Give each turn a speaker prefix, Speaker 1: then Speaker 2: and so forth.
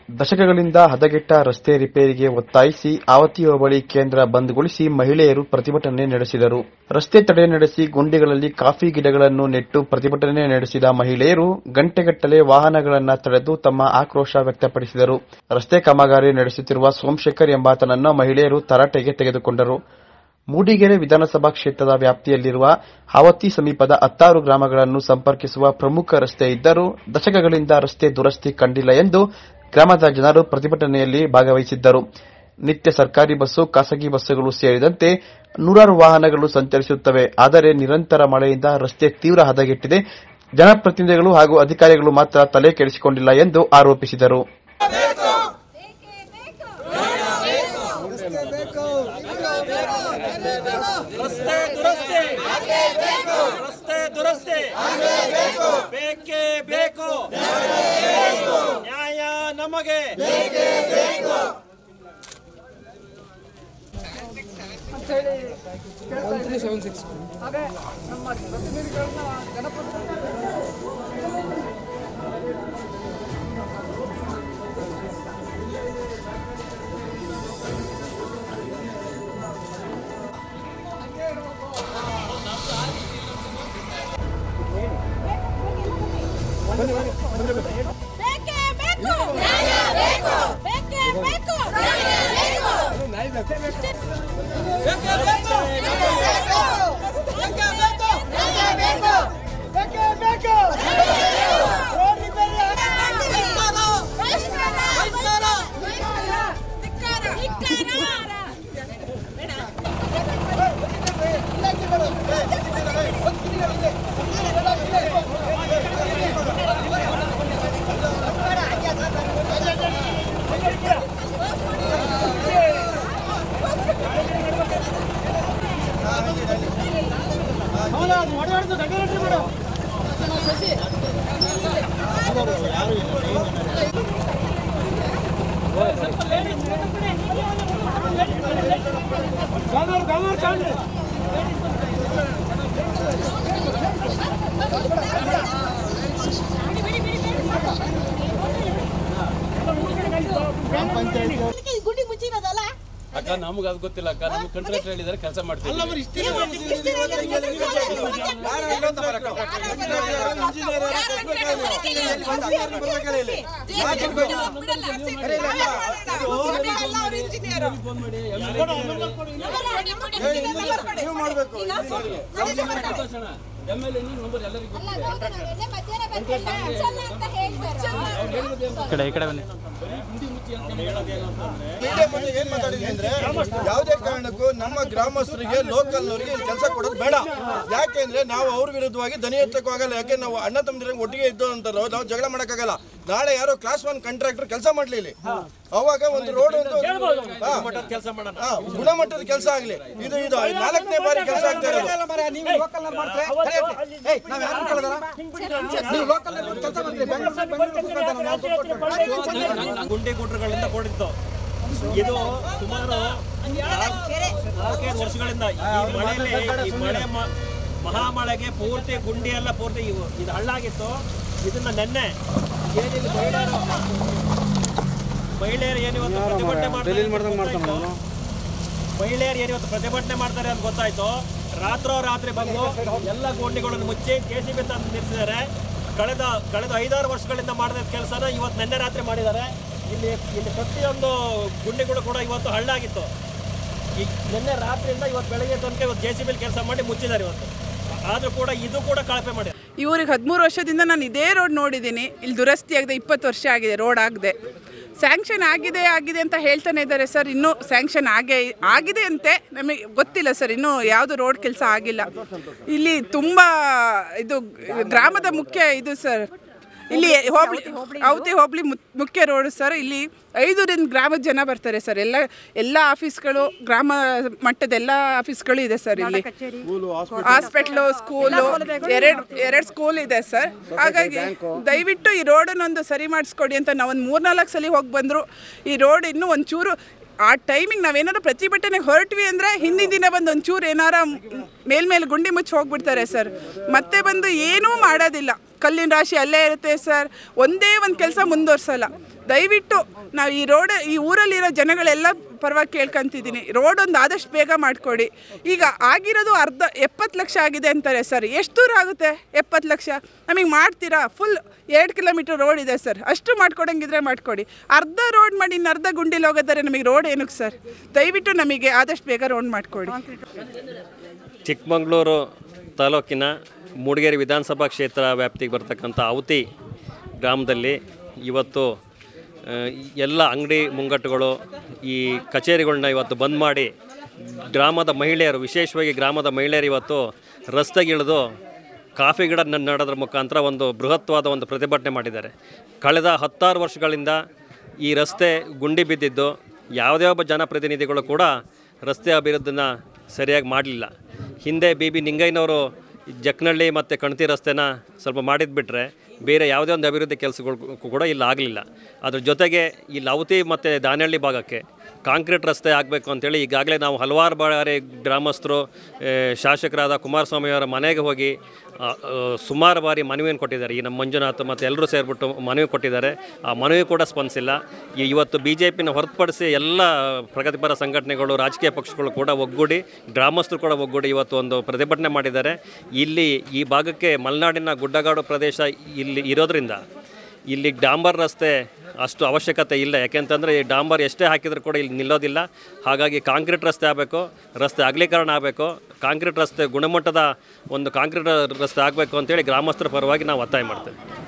Speaker 1: ದಶಕಗಳಿಂದ ಹದಗೆಟ್ಟ ರಸ್ತೆ ರಿಪೇರಿಗೆ ಒತ್ತಾಯಿಸಿ ಆವತಿ ಹೋಬಳಿ ಕೇಂದ್ರ ಬಂದ್ಗೊಳಿಸಿ ಮಹಿಳೆಯರು ಪ್ರತಿಭಟನೆ ನಡೆಸಿದರು ರಸ್ತೆ ತಡೆ ನಡೆಸಿ ಗುಂಡಿಗಳಲ್ಲಿ ಕಾಫಿ ಗಿಡಗಳನ್ನು ನೆಟ್ಟು ಪ್ರತಿಭಟನೆ ನಡೆಸಿದ ಮಹಿಳೆಯರು ಗಂಟೆಗಟ್ಟಲೆ ವಾಹನಗಳನ್ನು ತಡೆದು ತಮ್ಮ ಆಕ್ರೋಶ ವ್ಯಕ್ತಪಡಿಸಿದರು ರಸ್ತೆ ಕಾಮಗಾರಿ ನಡೆಸುತ್ತಿರುವ ಸೋಮಶೇಖರ್ ಎಂಬಾತನನ್ನು ಮಹಿಳೆಯರು ತರಾಟೆಗೆ ತೆಗೆದುಕೊಂಡರು ಮೂಡಿಗೆರೆ ವಿಧಾನಸಭಾ ಕ್ಷೇತ್ರದ ವ್ಯಾಪ್ತಿಯಲ್ಲಿರುವ ಹಾವತಿ ಸಮೀಪದ ಹತ್ತಾರು ಗ್ರಾಮಗಳನ್ನು ಸಂಪರ್ಕಿಸುವ ಪ್ರಮುಖ ರಸ್ತೆ ಇದ್ದರೂ ದಶಕಗಳಿಂದ ರಸ್ತೆ ದುರಸ್ತಿ ಕಂಡಿಲ್ಲ ಎಂದು ಗ್ರಾಮದ ಜನರು ಪ್ರತಿಭಟನೆಯಲ್ಲಿ ಭಾಗವಹಿಸಿದ್ದರು ನಿತ್ಯ ಸರ್ಕಾರಿ ಬಸ್ಸು ಖಾಸಗಿ ಬಸ್ಸುಗಳು ಸೇರಿದಂತೆ ನೂರಾರು ವಾಹನಗಳು ಸಂಚರಿಸುತ್ತವೆ ಆದರೆ ನಿರಂತರ ಮಳೆಯಿಂದ ರಸ್ತೆ ತೀವ್ರ ಹದಗೆಟ್ಟಿದೆ ಜನಪ್ರತಿನಿಧಿಗಳು ಹಾಗೂ ಅಧಿಕಾರಿಗಳು ಮಾತ್ರ ತಲೆ ಕೆಡಿಸಿಕೊಂಡಿಲ್ಲ ಎಂದು ಆರೋಪಿಸಿದರು
Speaker 2: ರಸ್ತೆ ದುರಸ್ತಿ ರಸ್ತೆ ದುರಸ್ತಿ ಬೇಕೇ ಬೇಕು ನ್ಯಾಯ ನಮಗೆ
Speaker 3: ಬೇಕೇ ಬೇಕು ನ್ಯಾಯ ಬೇಕು ಬೇಕೇ ಬೇಕು ನ್ಯಾಯ ಬೇಕು ಬೇಕೇ ಬೇಕು ಬೇಕೇ ಬೇಕು ನ್ಯಾಯ ಬೇಕು ಬೇಕೇ ಬೇಕು ರೋಡ್ ರಿಪೇರಿ ಗುಂಡಿ ಮುಚ್ಚಿರೋದಲ್ಲ
Speaker 4: ಅಕ್ಕ ನಮ್ಗೆ ಅದು ಗೊತ್ತಿಲ್ಲ ಅಕ್ಕ ನಮ್ಗೆ ಕಾಂಟ್ರಾಕ್ಟ್ ಹೇಳಿದಾರೆ ಕೆಲಸ ಮಾಡ್ತೀವಿ ಎಮ್ ಎಲ್ ಎ ನಂಬರ್ ಎಲ್ಲರಿಗೂ
Speaker 5: ಏನ್ ಮಾತಾಡಿದ್ವಿ ಅಂದ್ರೆ ಯಾವುದೇ ಕಾರಣಕ್ಕೂ ನಮ್ಮ ಗ್ರಾಮಸ್ಥರಿಗೆ ಲೋಕಲ್ನವರಿಗೆ ಕೆಲಸ ಕೊಡೋದು ಬೇಡ ಯಾಕೆಂದ್ರೆ ನಾವು ಅವ್ರ ವಿರುದ್ಧವಾಗಿ ದನಿ ಎತ್ತಕ್ಕೂ ಆಗಲ್ಲ ಯಾಕೆ ನಾವು ಅಣ್ಣ ತಮ್ಮದಿರಂಗೆ ಒಟ್ಟಿಗೆ ಇದ್ದು ಅಂತಾರೋ ನಾವು ಜಗಳ ಮಾಡಕ್ಕಾಗಲ್ಲ ನಾಳೆ ಯಾರೋ ಕ್ಲಾಸ್ ಒನ್ ಕಾಂಟ್ರಾಕ್ಟರ್ ಕೆಲಸ ಮಾಡ್ಲಿ ಇಲ್ಲಿ ಅವಾಗ ಒಂದು ರೋಡ್ ಒಂದು ಹಾ.
Speaker 2: ಕೆಲಸ ಮಾಡೋಣ
Speaker 5: ಹಾ, ಗುಣಮಟ್ಟದ ಕೆಲಸ ಆಗ್ಲಿ ಇದು ಇದು ನಾಲ್ಕನೇ ಬಾರಿ ಕೆಲಸ ಆಗ್ತಾ ಇರೋದು
Speaker 2: ಗುಂಡಿ ಗುಂಡ್ರುಗಳಿಂದ ಕೂಡಿತ್ತು ಇದು ಸುಮಾರು ನಾಲ್ಕೈದು ವರ್ಷಗಳಿಂದ ಈ ಮಳೆಯಲ್ಲಿ ಈ ಮಳೆ ಮ- ಮಹಾಮಳೆಗೆ ಪೂರ್ತಿ ಗುಂಡಿ ಎಲ್ಲ ಪೂರ್ತಿ ಇವು ಇದು ಹಳ್ಳಾಗಿತ್ತು ಇದನ್ನ ನೆನ್ನೆ ಏನಿಲ್ಲಿ ಮಹಿಳೆಯರು ಮಹಿಳೆಯರು ಏನಿವತ್ತು ಪ್ರತಿಭಟನೆ ಮಾಡ್ತಾರೆ ಅಂತ ಗೊತ್ತಾಯ್ತು. ಮಹಿಳೆಯರು ಏನಿವತ್ತು ಪ್ರತಿಭಟನೆ ಮಾಡ್ತಾರೆ ಅಂತ ಗೊತ್ತಾಯ್ತು ರಾತ್ರೋ ರಾತ್ರಿ ಬಂದು ಎಲ್ಲ ಗುಂಡಿಗಳನ್ನು ಮುಚ್ಚಿ ಕೆ ಸಿ ಬಿ ತಂದು ನಿಲ್ಲಿಸಿದ್ದಾರೆ ಕಳೆದ ಕಳೆದ ಐದಾರು ವರ್ಷಗಳಿಂದ ಮಾಡಿದ ಕೆಲಸನ ಇವತ್ತು ನಿನ್ನೆ ರಾತ್ರಿ ಮಾಡಿದ್ದಾರೆ ಇಲ್ಲಿ ಇಲ್ಲಿ ಪ್ರತಿಯೊಂದು ಗುಂಡಿಗಳು ಕೂಡ ಇವತ್ತು ಹಳ್ಳಾಗಿತ್ತು ಈ ನಿನ್ನೆ ರಾತ್ರಿಯಿಂದ ಇವತ್ತು ಬೆಳಗ್ಗೆ ತನಕ ಇವತ್ತು ಜೆ ಸಿ ಬಿಲ್ ಕೆಲಸ ಮಾಡಿ ಮುಚ್ಚಿದ್ದಾರೆ ಇವತ್ತು ಆದರೂ ಕೂಡ ಇದು ಕೂಡ ಕಳಪೆ ಮಾಡಿ
Speaker 6: ಇವ್ರಿಗೆ ಹದಿಮೂರು ವರ್ಷದಿಂದ ನಾನು ಇದೇ ರೋಡ್ ನೋಡಿದ್ದೀನಿ ಇಲ್ಲಿ ದುರಸ್ತಿ ಆಗದೆ ಇಪ್ಪತ್ತು ವರ್ಷ ಆಗಿದೆ ರೋಡ್ ಆಗದೆ ಸ್ಯಾಂಕ್ಷನ್ ಆಗಿದೆ ಆಗಿದೆ ಅಂತ ಹೇಳ್ತಾನೆ ಇದ್ದಾರೆ ಸರ್ ಇನ್ನೂ ಸ್ಯಾಂಕ್ಷನ್ ಆಗೇ ಆಗಿದೆ ಅಂತೆ ನಮಗೆ ಗೊತ್ತಿಲ್ಲ ಸರ್ ಇನ್ನೂ ಯಾವುದು ರೋಡ್ ಕೆಲಸ ಆಗಿಲ್ಲ ಇಲ್ಲಿ ತುಂಬ ಇದು ಗ್ರಾಮದ ಮುಖ್ಯ ಇದು ಸರ್ ಇಲ್ಲಿ ಹೋಬಳಿ ಔತಿ ಹೋಬಳಿ ಮು- ಮುಖ್ಯ ರೋಡ್ ಸರ್ ಇಲ್ಲಿ ಐದೂರಿಂದ ಗ್ರಾಮದ ಜನ ಬರ್ತಾರೆ ಸರ್ ಎಲ್ಲ ಎಲ್ಲ ಆಫೀಸ್ಗಳು ಗ್ರಾಮ ಮಟ್ಟದ ಎಲ್ಲ ಆಫೀಸ್ಗಳು ಇದೆ ಸರ್ ಇಲ್ಲಿ ಹಾಸ್ಪಿಟ್ಲು ಸ್ಕೂಲು ಎರಡು ಎರಡು ಸ್ಕೂಲ್ ಇದೆ ಸರ್ ಹಾಗಾಗಿ ದಯವಿಟ್ಟು ಈ ರೋಡನ್ನೊಂದು ಸರಿ ಮಾಡಿಸ್ಕೊಡಿ ಅಂತ ನಾವು ಒಂದು ಮೂರ್ನಾಲ್ಕು ಸಲ ಹೋಗಿ ಬಂದರು ಈ ರೋಡ್ ಇನ್ನೂ ಒಂಚೂರು ಆ ಟೈಮಿಗೆ ನಾವೇನಾದ್ರು ಪ್ರತಿಭಟನೆಗೆ ಹೊರಟ್ವಿ ಅಂದರೆ ಹಿಂದಿನ ದಿನ ಬಂದು ಒಂಚೂರು ಏನಾರ ಮೇಲ್ಮೇಲೆ ಗುಂಡಿ ಮುಚ್ಚಿ ಹೋಗ್ಬಿಡ್ತಾರೆ ಸರ್ ಮತ್ತೆ ಬಂದು ಏನೂ ಮಾಡೋದಿಲ್ಲ ಕಲ್ಲಿನ ರಾಶಿ ಅಲ್ಲೇ ಇರುತ್ತೆ ಸರ್ ಒಂದೇ ಒಂದು ಕೆಲಸ ಮುಂದುವರ್ಸಲ್ಲ ದಯವಿಟ್ಟು ನಾವು ಈ ರೋಡ್ ಈ ಊರಲ್ಲಿರೋ ಜನಗಳೆಲ್ಲ ಪರವಾಗಿ ಕೇಳ್ಕೊಂತಿದ್ದೀನಿ ರೋಡ್ ಒಂದು ಆದಷ್ಟು ಬೇಗ ಮಾಡಿಕೊಡಿ ಈಗ ಆಗಿರೋದು ಅರ್ಧ ಎಪ್ಪತ್ತು ಲಕ್ಷ ಆಗಿದೆ ಅಂತಾರೆ ಸರ್ ಎಷ್ಟು ದೂರ ಆಗುತ್ತೆ ಎಪ್ಪತ್ತು ಲಕ್ಷ ನಮಗೆ ಮಾಡ್ತೀರಾ ಫುಲ್ ಎರಡು ಕಿಲೋಮೀಟರ್ ರೋಡ್ ಇದೆ ಸರ್ ಅಷ್ಟು ಮಾಡ್ಕೊಡಂಗಿದ್ರೆ ಮಾಡಿಕೊಡಿ ಅರ್ಧ ರೋಡ್ ಮಾಡಿ ಇನ್ನು ಅರ್ಧ ಗುಂಡಿಲಿ ಹೋಗೋದಾರೆ ನಮಗೆ ರೋಡ್ ಏನಕ್ಕೆ ಸರ್ ದಯವಿಟ್ಟು ನಮಗೆ ಆದಷ್ಟು ಬೇಗ ರೋಡ್ ಮಾಡಿಕೊಡಿ
Speaker 7: ಚಿಕ್ಕಮಗಳೂರು ತಾಲೂಕಿನ ಮೂಡಿಗೆರೆ ವಿಧಾನಸಭಾ ಕ್ಷೇತ್ರ ವ್ಯಾಪ್ತಿಗೆ ಬರ್ತಕ್ಕಂಥ ಅವತಿ ಗ್ರಾಮದಲ್ಲಿ ಇವತ್ತು ಆ, ಎಲ್ಲ ಅಂಗಡಿ ಮುಂಗಟ್ಟುಗಳು ಈ ಕಚೇರಿಗಳನ್ನ ಇವತ್ತು ಬಂದ್ ಮಾಡಿ ಗ್ರಾಮದ ಮಹಿಳೆಯರು ವಿಶೇಷವಾಗಿ ಗ್ರಾಮದ ಮಹಿಳೆಯರು ಇವತ್ತು ರಸ್ತೆಗಿಳಿದು ಕಾಫಿ ಗಿಡ ನ- ನೆಡೋದ್ರ ಮುಖಾಂತರ ಒಂದು ಬೃಹತ್ವಾದ ಒಂದು ಪ್ರತಿಭಟನೆ ಮಾಡಿದ್ದಾರೆ ಕಳೆದ ಹತ್ತಾರು ವರ್ಷಗಳಿಂದ ಈ ರಸ್ತೆ ಗುಂಡಿ ಬಿದ್ದಿದ್ದು ಯಾವುದೇ ಒಬ್ಬ ಜನಪ್ರತಿನಿಧಿಗಳು ಕೂಡ ರಸ್ತೆ ಅಭಿವೃದ್ಧಿನ ಸರಿಯಾಗಿ ಮಾಡಲಿಲ್ಲ ಹಿಂದೆ ಬಿ ಬಿ ನಿಂಗಯ್ಯನವರು ಜಕ್ನಳ್ಳಿ ಮತ್ತು ಕಣತಿ ರಸ್ತೆನ ಸ್ವಲ್ಪ ಮಾಡಿದ್ದು ಬಿಟ್ಟರೆ ಬೇರೆ ಯಾವುದೇ ಒಂದು ಅಭಿವೃದ್ಧಿ ಕೆಲಸಗಳು ಕೂಡ ಇಲ್ಲಿ ಆಗಲಿಲ್ಲ ಅದ್ರ ಜೊತೆಗೆ ಇಲ್ಲಿ ಅವತಿ ಮತ್ತು ದಾನಹಳ್ಳಿ ಭಾಗಕ್ಕೆ ಕಾಂಕ್ರೀಟ್ ರಸ್ತೆ ಆಗಬೇಕು ಅಂತೇಳಿ ಈಗಾಗಲೇ ನಾವು ಹಲವಾರು ಬಾರಿ ಗ್ರಾಮಸ್ಥರು ಆ, ಶಾಸಕರಾದ ಕುಮಾರಸ್ವಾಮಿಯವರ ಮನೆಗೆ ಹೋಗಿ ಆ, ಆ, ಸುಮಾರು ಬಾರಿ ಮನವಿಯನ್ನು ಕೊಟ್ಟಿದ್ದಾರೆ ಈ ನಮ್ಮ ಮಂಜುನಾಥ್ ಮತ್ತು ಎಲ್ಲರೂ ಸೇರಿಬಿಟ್ಟು ಮನವಿ ಕೊಟ್ಟಿದ್ದಾರೆ ಆ ಮನವಿ ಕೂಡ ಸ್ಪಂದಿಸಿಲ್ಲ ಈ ಇವತ್ತು ಬಿ ಜೆ ಪಿನ ಹೊರತುಪಡಿಸಿ ಎಲ್ಲ ಪ್ರಗತಿಪರ ಸಂಘಟನೆಗಳು ರಾಜಕೀಯ ಪಕ್ಷಗಳು ಕೂಡ ಒಗ್ಗೂಡಿ ಗ್ರಾಮಸ್ಥರು ಕೂಡ ಒಗ್ಗೂಡಿ ಇವತ್ತು ಒಂದು ಪ್ರತಿಭಟನೆ ಮಾಡಿದ್ದಾರೆ ಇಲ್ಲಿ ಈ ಭಾಗಕ್ಕೆ ಮಲೆನಾಡಿನ ಗುಡ್ಡಗಾಡು ಪ್ರದೇಶ ಇಲ್ಲಿ ಇರೋದ್ರಿಂದ ಇಲ್ಲಿ ಡಾಂಬರ್ ರಸ್ತೆ ಅಷ್ಟು ಅವಶ್ಯಕತೆ ಇಲ್ಲ ಯಾಕೆಂತಂದರೆ ಈ ಡಾಂಬರ್ ಎಷ್ಟೇ ಹಾಕಿದರೂ ಕೂಡ ಇಲ್ಲಿ ನಿಲ್ಲೋದಿಲ್ಲ ಹಾಗಾಗಿ ಕಾಂಕ್ರೀಟ್ ರಸ್ತೆ ಆಗಬೇಕು ರಸ್ತೆ ಅಗಲೀಕರಣ ಆಗಬೇಕು ಕಾಂಕ್ರೀಟ್ ರಸ್ತೆ ಗುಣಮಟ್ಟದ ಒಂದು ಕಾಂಕ್ರೀಟ್ ರಸ್ತೆ ಆಗಬೇಕು ಅಂತೇಳಿ ಗ್ರಾಮಸ್ಥರ ಪರವಾಗಿ ನಾವು ಒತ್ತಾಯ ಮಾಡ್ತೇವೆ